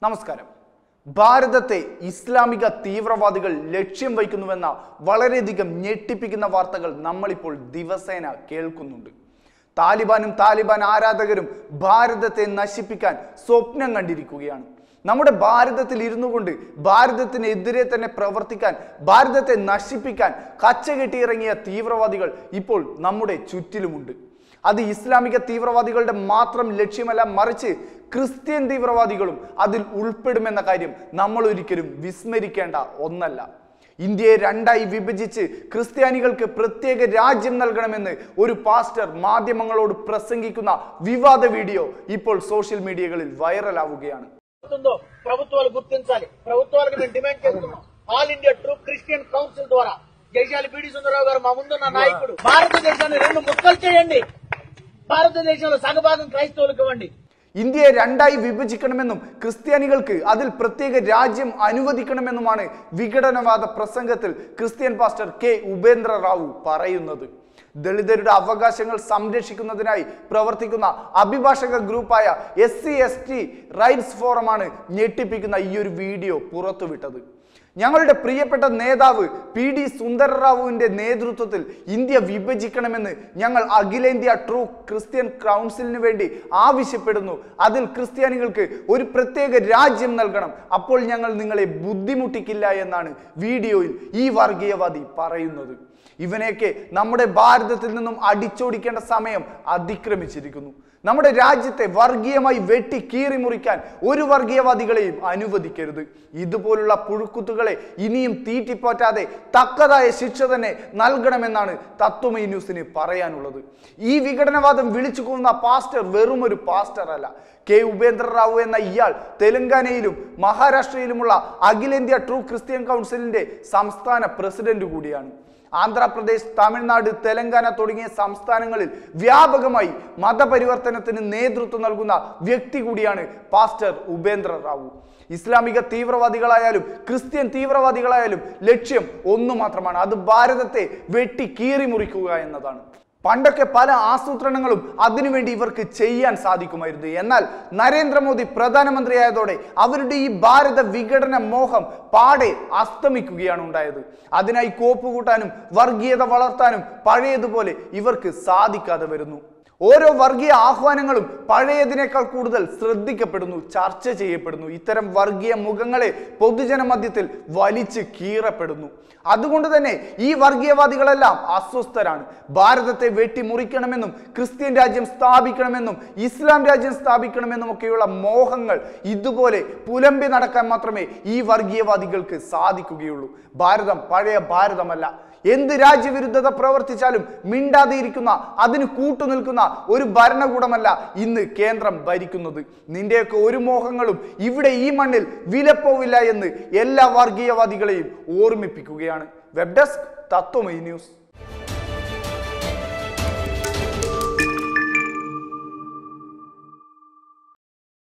നമസ്കാരം ഭാരതത്തെ ഇസ്ലാമിക തീവ്രവാദികൾ ലക്ഷ്യം വയ്ക്കുന്നുവെന്ന വളരെയധികം ഞെട്ടിപ്പിക്കുന്ന വാർത്തകൾ നമ്മളിപ്പോൾ ദിവസേന കേൾക്കുന്നുണ്ട് താലിബാനും താലിബാൻ ആരാധകരും ഭാരതത്തെ നശിപ്പിക്കാൻ സ്വപ്നം കണ്ടിരിക്കുകയാണ് നമ്മുടെ ഭാരതത്തിൽ ഇരുന്നു കൊണ്ട് ഭാരതത്തിനെതിരെ തന്നെ പ്രവർത്തിക്കാൻ ഭാരതത്തെ നശിപ്പിക്കാൻ കച്ചകെട്ടിയിറങ്ങിയ തീവ്രവാദികൾ ഇപ്പോൾ നമ്മുടെ ചുറ്റിലുമുണ്ട് അത് ഇസ്ലാമിക തീവ്രവാദികളുടെ മാത്രം ലക്ഷ്യമല്ല മറിച്ച് ക്രിസ്ത്യൻ തീവ്രവാദികളും അതിൽ ഉൾപ്പെടുമെന്ന കാര്യം നമ്മൾ ഒരിക്കലും വിസ്മരിക്കേണ്ട ഒന്നല്ല ഇന്ത്യയെ രണ്ടായി വിഭജിച്ച് ക്രിസ്ത്യാനികൾക്ക് പ്രത്യേക രാജ്യം നൽകണമെന്ന് ഒരു പാസ്റ്റർ മാധ്യമങ്ങളോട് പ്രസംഗിക്കുന്ന വിവാദ వీడియో ഇപ്പോൾ సోషల్ మీడియాകളിൽ వైరలాവുകയാണ് ఉందో ప్రభుత్వాలు గుర్తించాలి ప్రభుత్వాలకు మేము డిమాండ్ చేస్తున్నాం all India true Christian council ద్వారా జైశాలి బీడి సుందరరావు గారు మా ముందున్న నాయకుడు భారతదేశాన్ని రెండు ముక్కలు చేయండి భారతదేశంలో సగభాగం క్రైస్తవులకు ఇవ్వండి ഇന്ത്യയെ രണ്ടായി വിഭജിക്കണമെന്നും ക്രിസ്ത്യാനികൾക്ക് അതിൽ പ്രത്യേക രാജ്യം അനുവദിക്കണമെന്നുമാണ് വിഘടനവാദ പ്രസംഗത്തിൽ Christian pastor K Upendra Rao പറയുന്നത് ദളിതരുടെ അവകാശങ്ങൾ സംരക്ഷിക്കുന്നതിനായി പ്രവർത്തിക്കുന്ന അഭിഭാഷക ഗ്രൂപ്പായ S C S T rights ഫോറമാണ് ഞെട്ടിപ്പിക്കുന്ന ഈ ഒരു വീഡിയോ പുറത്തുവിട്ടത് ഞങ്ങളുടെ പ്രിയപ്പെട്ട നേതാവ് പി ഡി സുന്ദരറാവുവിന്റെ നേതൃത്വത്തിൽ ഇന്ത്യ വിഭജിക്കണമെന്ന് ഞങ്ങൾ അഖിലേന്ത്യാ ട്രൂ ക്രിസ്ത്യൻ കൗൺസിലിന് വേണ്ടി ആവശ്യപ്പെടുന്നു അതിൽ ക്രിസ്ത്യാനികൾക്ക് ഒരു പ്രത്യേക രാജ്യം നൽകണം അപ്പോൾ ഞങ്ങൾ നിങ്ങളെ ബുദ്ധിമുട്ടിക്കില്ല എന്നാണ് വീഡിയോയിൽ ഈ വർഗീയവാദി പറയുന്നത് ഇവനെയൊക്കെ നമ്മുടെ ഭാരതത്തിൽ നിന്നും അടിച്ചോടിക്കേണ്ട സമയം അതിക്രമിച്ചിരിക്കുന്നു നമ്മുടെ രാജ്യത്തെ വർഗീയമായി വെട്ടി കീറി മുറിക്കാൻ ഒരു വർഗീയവാദികളെയും അനുവദിക്കരുത് ഇതുപോലുള്ള പുഴുക്കുത്തുകളെ ഇനിയും തീറ്റിപ്പോറ്റാതെ തക്കതായ ശിക്ഷ തന്നെ നൽകണമെന്നാണ് തത്വമൈ ന്യൂസിന് പറയാനുള്ളത് ഈ വിഘടനവാദം വിളിച്ചു കൊന്ന പാസ്റ്റർ വെറും ഒരു പാസ്റ്റർ അല്ല കെ ഉപേന്ദ്ര റാവു എന്ന ഇയാൾ തെലങ്കാനയിലും മഹാരാഷ്ട്രയിലുമുള്ള അഖിലേന്ത്യാ ട്രൂ ക്രിസ്ത്യൻ കൗൺസിലിന്റെ സംസ്ഥാന പ്രസിഡന്റ് കൂടിയാണ് ആന്ധ്രാപ്രദേശ് തമിഴ്നാട് തെലങ്കാന തുടങ്ങിയ സംസ്ഥാനങ്ങളിൽ വ്യാപകമായി മതപരിവർത്തനത്തിന് നേതൃത്വം നൽകുന്ന വ്യക്തി കൂടിയാണ് പാസ്റ്റർ ഉപേന്ദ്ര റാവു ഇസ്ലാമിക തീവ്രവാദികളായാലും ക്രിസ്ത്യൻ തീവ്രവാദികളായാലും ലക്ഷ്യം ഒന്നു മാത്രമാണ് അത് ഭാരതത്തെ വെട്ടി കീറി മുറിക്കുക എന്നതാണ് പണ്ടൊക്കെ പല ആസൂത്രണങ്ങളും അതിനുവേണ്ടി ഇവർക്ക് ചെയ്യാൻ സാധിക്കുമായിരുന്നു എന്നാൽ നരേന്ദ്രമോദി പ്രധാനമന്ത്രിയായതോടെ അവരുടെ ഈ ഭാരത വിഘടന മോഹം പാടെ അസ്തമിക്കുകയാണ് ഉണ്ടായത് അതിനായി കോപ്പുകൂട്ടാനും വർഗീയത വളർത്താനും പഴയതുപോലെ ഇവർക്ക് സാധിക്കാതെ വരുന്നു ഓരോ വർഗീയ ആഹ്വാനങ്ങളും പഴയതിനേക്കാൾ കൂടുതൽ ശ്രദ്ധിക്കപ്പെടുന്നു ചർച്ച ചെയ്യപ്പെടുന്നു ഇത്തരം വർഗീയ മുഖങ്ങളെ പൊതുജന മധ്യത്തിൽ വലിച്ചു കീറപ്പെടുന്നു അതുകൊണ്ട് തന്നെ ഈ വർഗീയവാദികളെല്ലാം അസ്വസ്ഥരാണ് ഭാരതത്തെ വെട്ടിമുറിക്കണമെന്നും ക്രിസ്ത്യൻ രാജ്യം സ്ഥാപിക്കണമെന്നും ഇസ്ലാം രാജ്യം സ്ഥാപിക്കണമെന്നും ഒക്കെയുള്ള മോഹങ്ങൾ ഇതുപോലെ പുലമ്പി നടക്കാൻ മാത്രമേ ഈ വർഗീയവാദികൾക്ക് സാധിക്കുകയുള്ളൂ ഭാരതം പഴയ ഭാരതമല്ല എന്ത് രാജ്യവിരുദ്ധത പ്രവർത്തിച്ചാലും മിണ്ടാതെയിരിക്കുന്ന അതിന് കൂട്ടുനിൽക്കുന്ന ഒരു ഭരണകൂടമല്ല ഇന്ന് കേന്ദ്രം ഭരിക്കുന്നത് നിന്റെയൊക്കെ ഒരു മോഹങ്ങളും ഇവിടെ ഈ മണ്ണിൽ വിലപ്പോവില്ല എന്ന് എല്ലാ വർഗീയവാദികളെയും ഓർമ്മിപ്പിക്കുകയാണ് വെബ് ഡെസ്ക് തത്വമൈ ന്യൂസ്